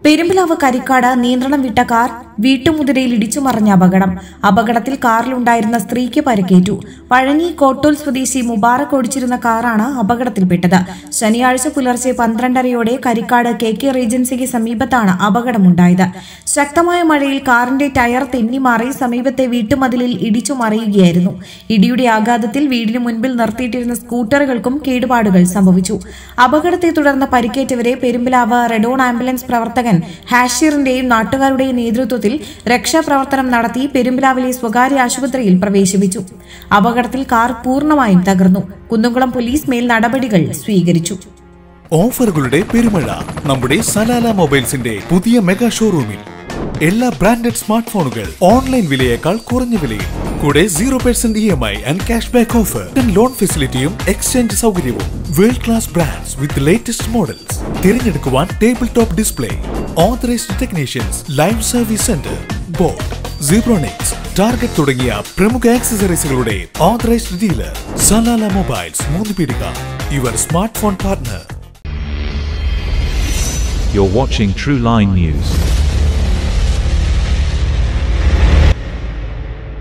പെരുമ്പിലാവ് കരിക്കാട് നിയന്ത്രണം വിട്ട കാർ വീട്ടുമുതിരയിൽ ഇടിച്ചു മറിഞ്ഞ അപകടം അപകടത്തിൽ കാറിലുണ്ടായിരുന്ന സ്ത്രീക്ക് പരിക്കേറ്റു പഴഞ്ഞി കോട്ടൂൽ സ്വദേശി മുബാറക് ഓടിച്ചിരുന്ന കാറാണ് അപകടത്തിൽപ്പെട്ടത് ശനിയാഴ്ച പുലർച്ചെ പന്ത്രണ്ടരയോടെ കരിക്കാട് കെ കെ റേജൻസിക്ക് സമീപത്താണ് അപകടമുണ്ടായത് ശക്തമായ മഴയിൽ കാറിന്റെ ടയർ തെന്നിമാറി സമീപത്തെ വീട്ടുമതിലിൽ ഇടിച്ചു മറിയുകയായിരുന്നു ഇടിയുടെ ആഘാതത്തിൽ വീടിന് മുൻപിൽ നിർത്തിയിട്ടിരുന്ന സ്കൂട്ടറുകൾക്കും കേടുപാടുകൾ സംഭവിച്ചു അപകടത്തെ തുടർന്ന് പരിക്കേറ്റവരെ പെരുമ്പിലാവ് റെഡോൺ ആംബുലൻസ് പ്രവർത്തകൻ ഹാഷിറിന്റെയും നാട്ടുകാരുടെയും നേതൃത്വത്തിൽ രക്ഷാപ്രവർത്തനം നടത്തി പെരുമ്പിലാവിലെ സ്വകാര്യ ആശുപത്രിയിൽ പ്രവേശിപ്പിച്ചു അപകടത്തിൽ കാർ പൂർണ്ണമായും തകർന്നു കുന്നുകുളം പോലീസ് മേൽ നടപടികൾ സ്വീകരിച്ചു ഓഫറുകളുടെ പെരുമഴ നമ്മുടെ സലാല മൊബൈൽസിന്റെ പുതിയ മെഗാ ഷോറൂമിൽ എല്ലാ ബ്രാൻഡഡ് സ്മാർട്ട് ഫോണുകൾ ഓൺലൈൻ വിലയേക്കാൾ കുറഞ്ഞ വിലയിൽ കൂടെ zero percent E M I and cash back offer loan ഫെസിലിറ്റിയും എക്സ്ചേഞ്ച് സൗകര്യവും world class brands with latest models തിരഞ്ഞെടുക്കുവാൻ table top display authorised technicians live service centre Boat Zebronics Target തുടങ്ങിയ പ്രമുഖ ആക്സസറീസുകളുടെ authorised dealer Salala mobiles Moonnupeedika your smart phone partner You're watching True Line News.